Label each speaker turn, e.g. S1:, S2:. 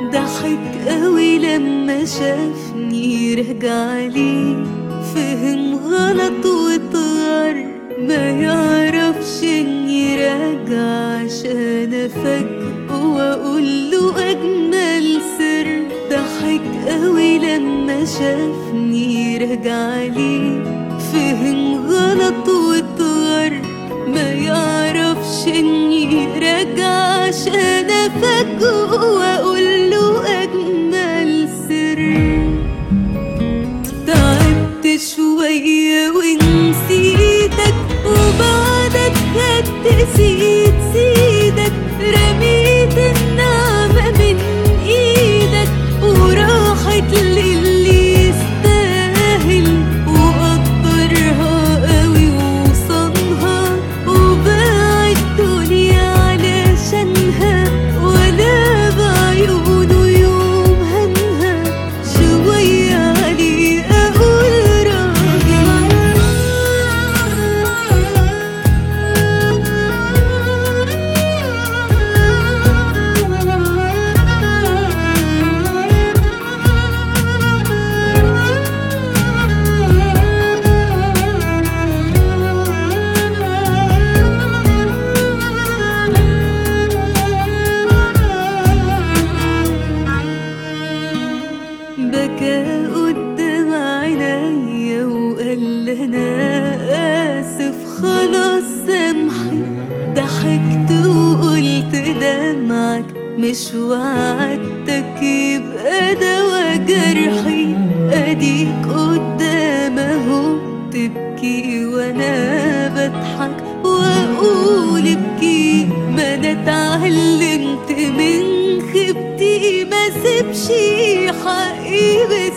S1: ضحك قوي لما شافني رجع لي فهم غلط واتغر ما يعرفش اني راجع عشان افاجئه واقول له اجمل سر ضحك قوي لما شافني رجع لي فهم غلط واتغر ما يعرفش اني راجع عشان افاجئه واقول له اجمل سر تعبت شوية ونسيتك وبعدك خدت سيد سيدك رميت النعمة من ايدك وراحت للي يستاهل وقدرها قوي وصنها وباع الدنيا علشانها ولا بعيونه يوم هنها شوية عليه أقول بكى قدام عينيا وقال انا اسف خلاص سامحي ضحكت وقلت دمعك مش وعدتك يبقى دوا جرحي اديك قدام اهو تبكي وانا بضحك واقول ابكي ما انا اتعلمت من خيبتي ما سيبش حقي